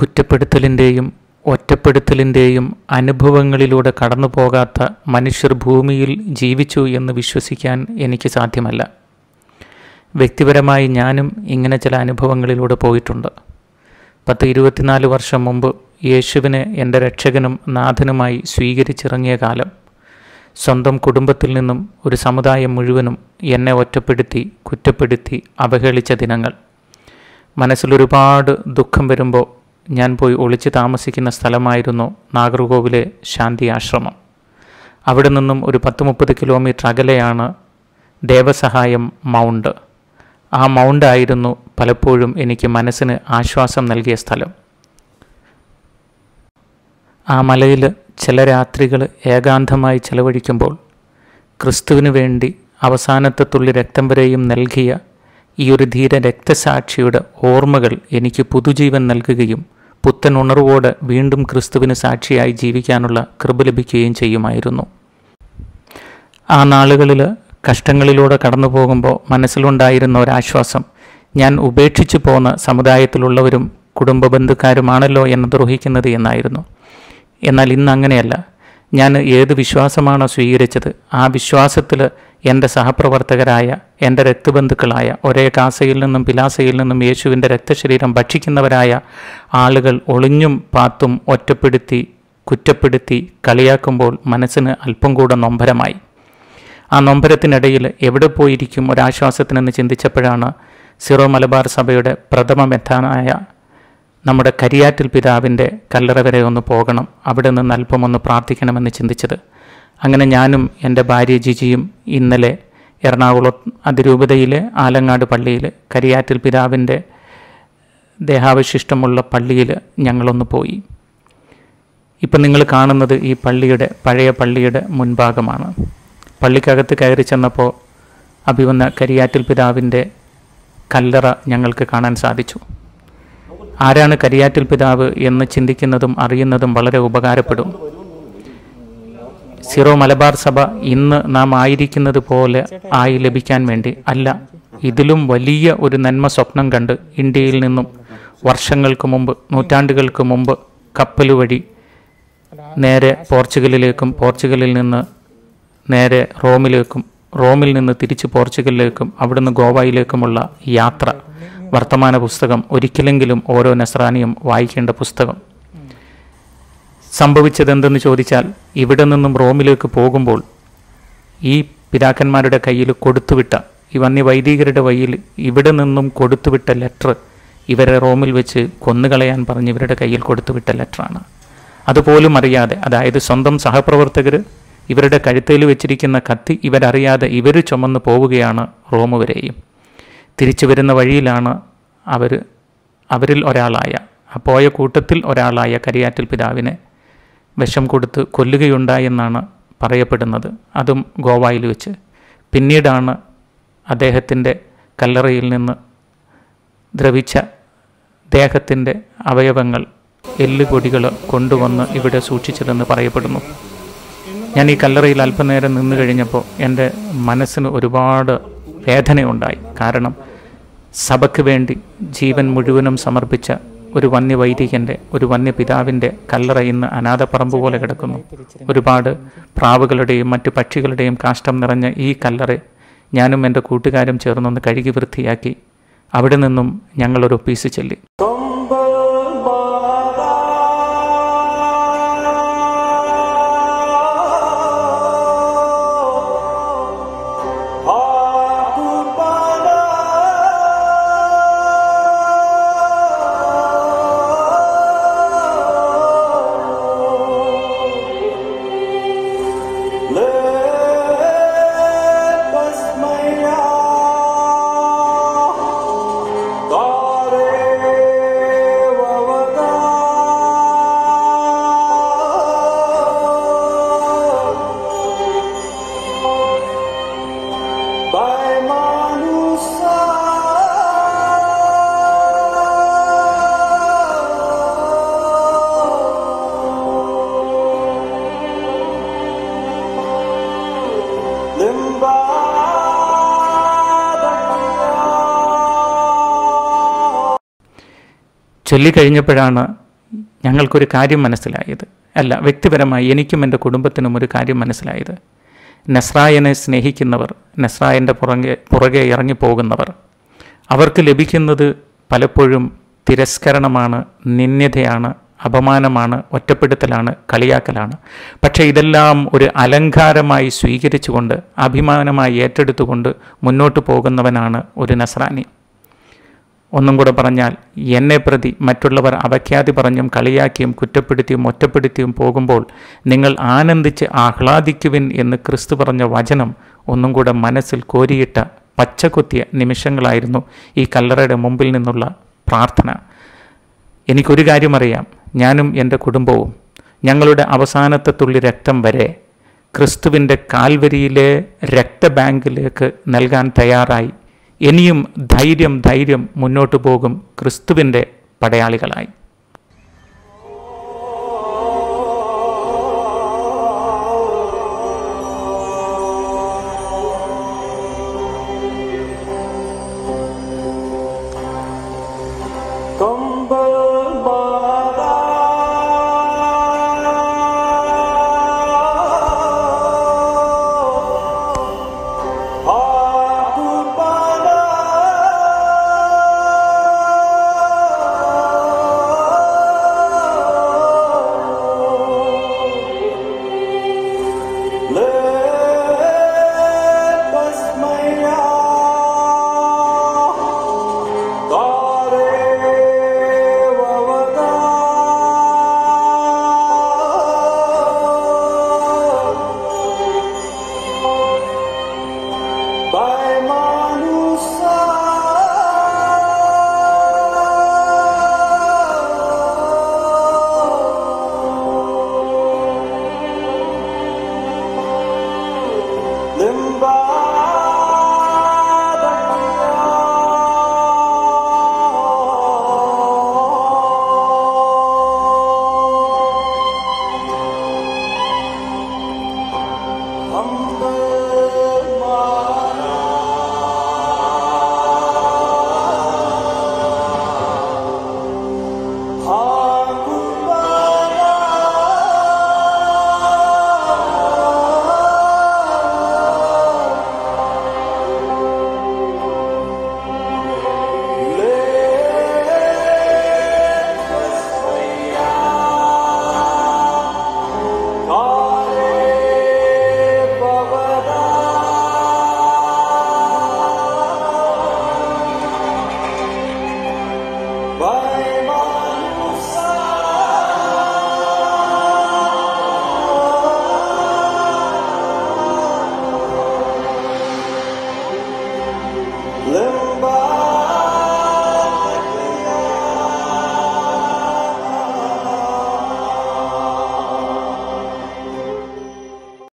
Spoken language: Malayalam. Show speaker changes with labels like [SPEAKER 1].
[SPEAKER 1] കുറ്റപ്പെടുത്തലിൻ്റെയും ഒറ്റപ്പെടുത്തലിൻ്റെയും അനുഭവങ്ങളിലൂടെ കടന്നു പോകാത്ത മനുഷ്യർ ഭൂമിയിൽ ജീവിച്ചു എന്ന് വിശ്വസിക്കാൻ എനിക്ക് സാധ്യമല്ല വ്യക്തിപരമായി ഞാനും ഇങ്ങനെ ചില അനുഭവങ്ങളിലൂടെ പോയിട്ടുണ്ട് പത്ത് ഇരുപത്തിനാല് വർഷം മുമ്പ് യേശുവിനെ എൻ്റെ രക്ഷകനും നാഥനുമായി സ്വീകരിച്ചിറങ്ങിയ കാലം സ്വന്തം കുടുംബത്തിൽ നിന്നും ഒരു സമുദായം മുഴുവനും എന്നെ ഒറ്റപ്പെടുത്തി കുറ്റപ്പെടുത്തി അവഹേളിച്ച ദിനങ്ങൾ മനസ്സിലൊരുപാട് ദുഃഖം വരുമ്പോൾ ഞാൻ പോയി ഒളിച്ചു താമസിക്കുന്ന സ്ഥലമായിരുന്നു നാഗർകോവിലെ ശാന്തി ആശ്രമം അവിടെ നിന്നും ഒരു പത്ത് മുപ്പത് കിലോമീറ്റർ അകലെയാണ് ദേവസഹായം മൗണ്ട് ആ മൗണ്ട് ആയിരുന്നു പലപ്പോഴും എനിക്ക് മനസ്സിന് ആശ്വാസം നൽകിയ സ്ഥലം ആ മലയിൽ ചില രാത്രികൾ ഏകാന്തമായി ചെലവഴിക്കുമ്പോൾ ക്രിസ്തുവിന് വേണ്ടി അവസാനത്തെ തുള്ളി രക്തം വരെയും നൽകിയ ഈ ഒരു ധീര രക്തസാക്ഷിയുടെ ഓർമ്മകൾ എനിക്ക് പുതുജീവൻ നൽകുകയും പുത്തൻ ഉണർവോടെ വീണ്ടും ക്രിസ്തുവിന് സാക്ഷിയായി ജീവിക്കാനുള്ള കൃപ ലഭിക്കുകയും ചെയ്യുമായിരുന്നു ആ നാളുകളിൽ കഷ്ടങ്ങളിലൂടെ കടന്നു പോകുമ്പോൾ മനസ്സിലുണ്ടായിരുന്ന ഒരാശ്വാസം ഞാൻ ഉപേക്ഷിച്ചു പോന്ന സമുദായത്തിലുള്ളവരും കുടുംബ ബന്ധുക്കാരുമാണല്ലോ എന്നെ ദ്രോഹിക്കുന്നത് എന്നായിരുന്നു എന്നാൽ ഇന്ന് അങ്ങനെയല്ല ഞാൻ ഏത് വിശ്വാസമാണോ സ്വീകരിച്ചത് ആ വിശ്വാസത്തിൽ എൻ്റെ സഹപ്രവർത്തകരായ എൻ്റെ രക്തബന്ധുക്കളായ ഒരേ കാസയിൽ നിന്നും പിലാസയിൽ നിന്നും യേശുവിൻ്റെ രക്തശരീരം ഭക്ഷിക്കുന്നവരായ ആളുകൾ ഒളിഞ്ഞും പാത്തും ഒറ്റപ്പെടുത്തി കുറ്റപ്പെടുത്തി കളിയാക്കുമ്പോൾ മനസ്സിന് അല്പം കൂടെ നൊമ്പരമായി ആ നൊമ്പരത്തിനിടയിൽ എവിടെ പോയിരിക്കും ഒരാശ്വാസത്തിനെന്ന് ചിന്തിച്ചപ്പോഴാണ് സിറോ മലബാർ സഭയുടെ പ്രഥമ മെത്താനായ നമ്മുടെ കരിയാറ്റിൽ പിതാവിൻ്റെ കല്ലറ വരെ ഒന്ന് പോകണം അവിടെ നിന്ന് അല്പം ഒന്ന് പ്രാർത്ഥിക്കണമെന്ന് ചിന്തിച്ചത് അങ്ങനെ ഞാനും എൻ്റെ ഭാര്യ ജിജിയും ഇന്നലെ എറണാകുളം അതിരൂപതയിലെ ആലങ്ങാട് പള്ളിയിൽ കരിയാറ്റിൽ പിതാവിൻ്റെ ദേഹാവശിഷ്ടമുള്ള പള്ളിയിൽ ഞങ്ങളൊന്ന് പോയി ഇപ്പം നിങ്ങൾ കാണുന്നത് ഈ പള്ളിയുടെ പഴയ പള്ളിയുടെ മുൻഭാഗമാണ് പള്ളിക്കകത്ത് കയറി ചെന്നപ്പോൾ അഭിവന്ന കരിയാറ്റിൽ പിതാവിൻ്റെ കല്ലറ ഞങ്ങൾക്ക് കാണാൻ സാധിച്ചു ആരാണ് കരിയാറ്റിൽ പിതാവ് എന്ന് ചിന്തിക്കുന്നതും അറിയുന്നതും വളരെ ഉപകാരപ്പെടും സിറോ മലബാർ സഭ ഇന്ന് നാം ആയിരിക്കുന്നത് പോലെ ആയി ലഭിക്കാൻ വേണ്ടി അല്ല ഇതിലും വലിയ ഒരു നന്മ സ്വപ്നം കണ്ട് ഇന്ത്യയിൽ നിന്നും വർഷങ്ങൾക്ക് മുമ്പ് നൂറ്റാണ്ടുകൾക്ക് മുമ്പ് കപ്പൽ വഴി നേരെ പോർച്ചുഗലിലേക്കും പോർച്ചുഗലിൽ നിന്ന് നേരെ റോമിലേക്കും റോമിൽ നിന്ന് തിരിച്ച് പോർച്ചുഗലിലേക്കും അവിടുന്ന് ഗോവയിലേക്കുമുള്ള യാത്ര വർത്തമാന പുസ്തകം ഒരിക്കലെങ്കിലും ഓരോ നസ്രാനിയും വായിക്കേണ്ട പുസ്തകം സംഭവിച്ചതെന്തെന്ന് ചോദിച്ചാൽ ഇവിടെ നിന്നും റോമിലേക്ക് പോകുമ്പോൾ ഈ പിതാക്കന്മാരുടെ കയ്യിൽ കൊടുത്തുവിട്ട ഈ വന്യ വൈദികരുടെ വയ്യിൽ ഇവിടെ നിന്നും കൊടുത്തുവിട്ട ലെറ്റർ ഇവരെ റോമിൽ വെച്ച് കൊന്നുകളയാൻ പറഞ്ഞ് ഇവരുടെ കയ്യിൽ കൊടുത്തുവിട്ട ലെറ്ററാണ് അതുപോലും അറിയാതെ അതായത് സ്വന്തം സഹപ്രവർത്തകർ ഇവരുടെ കഴുത്തേൽ വെച്ചിരിക്കുന്ന കത്തി ഇവരറിയാതെ ഇവർ ചുമന്ന് പോവുകയാണ് റോം വരെയും തിരിച്ചു വരുന്ന വഴിയിലാണ് അവർ അവരിൽ ഒരാളായ ആ പോയ കൂട്ടത്തിൽ ഒരാളായ കരിയാറ്റിൽ പിതാവിനെ വിഷം കൊടുത്ത് കൊല്ലുകയുണ്ടായെന്നാണ് പറയപ്പെടുന്നത് അതും ഗോവയിൽ വെച്ച് പിന്നീടാണ് അദ്ദേഹത്തിൻ്റെ കല്ലറയിൽ നിന്ന് ദ്രവിച്ച ദേഹത്തിൻ്റെ അവയവങ്ങൾ എല്ലുപൊടികൾ കൊണ്ടുവന്ന് ഇവിടെ സൂക്ഷിച്ചതെന്ന് പറയപ്പെടുന്നു ഞാൻ ഈ കല്ലറയിൽ അല്പനേരം നിന്ന് കഴിഞ്ഞപ്പോൾ എൻ്റെ മനസ്സിന് ഒരുപാട് വേദനയുണ്ടായി കാരണം സഭയ്ക്ക് വേണ്ടി ജീവൻ മുഴുവനും സമർപ്പിച്ച ഒരു വന്യവൈദികൻ്റെ ഒരു വന്യപിതാവിൻ്റെ കല്ലറ ഇന്ന് അനാഥപ്പറമ്പ് പോലെ കിടക്കുന്നു ഒരുപാട് പ്രാവുകളുടെയും മറ്റു പക്ഷികളുടെയും കാഷ്ടം നിറഞ്ഞ ഈ കല്ലറ ഞാനും എൻ്റെ കൂട്ടുകാരും ചേർന്നൊന്ന് കഴുകി വൃത്തിയാക്കി അവിടെ നിന്നും ഞങ്ങളൊരു ഒപ്പീസ് ചെല്ലി ചൊല്ലിക്കഴിഞ്ഞപ്പോഴാണ് ഞങ്ങൾക്കൊരു കാര്യം മനസ്സിലായത് അല്ല വ്യക്തിപരമായി എനിക്കും എൻ്റെ കുടുംബത്തിനും ഒരു കാര്യം മനസ്സിലായത് നസ്രായനെ സ്നേഹിക്കുന്നവർ നസ്രായൻ്റെ പുറകെ പുറകെ ഇറങ്ങിപ്പോകുന്നവർ അവർക്ക് ലഭിക്കുന്നത് പലപ്പോഴും തിരസ്കരണമാണ് നിന്ദ്യതയാണ് അപമാനമാണ് ഒറ്റപ്പെടുത്തലാണ് കളിയാക്കലാണ് പക്ഷേ ഇതെല്ലാം ഒരു അലങ്കാരമായി സ്വീകരിച്ചുകൊണ്ട് അഭിമാനമായി ഏറ്റെടുത്തുകൊണ്ട് മുന്നോട്ട് പോകുന്നവനാണ് ഒരു നസ്രാനി ഒന്നും കൂടെ പറഞ്ഞാൽ എന്നെ പ്രതി മറ്റുള്ളവർ അപഖ്യാതി പറഞ്ഞും കളിയാക്കിയും കുറ്റപ്പെടുത്തിയും ഒറ്റപ്പെടുത്തിയും പോകുമ്പോൾ നിങ്ങൾ ആനന്ദിച്ച് ആഹ്ലാദിക്കുവിൻ എന്ന് ക്രിസ്തു പറഞ്ഞ വചനം ഒന്നും കൂടെ മനസ്സിൽ കോരിയിട്ട പച്ചകുത്തിയ നിമിഷങ്ങളായിരുന്നു ഈ കല്ലറയുടെ മുമ്പിൽ നിന്നുള്ള പ്രാർത്ഥന എനിക്കൊരു കാര്യം അറിയാം ഞാനും എൻ്റെ കുടുംബവും ഞങ്ങളുടെ അവസാനത്തെ തുള്ളി രക്തം വരെ ക്രിസ്തുവിൻ്റെ കാൽവരിയിലെ രക്തബാങ്കിലേക്ക് നൽകാൻ തയ്യാറായി ഇനിയും ധൈര്യം ധൈര്യം മുന്നോട്ട് പോകും ക്രിസ്തുവിൻ്റെ പടയാളികളായി
[SPEAKER 2] कंबल मारा हाथ पाना ले बस मैया तारे ववदा by manusa limba Let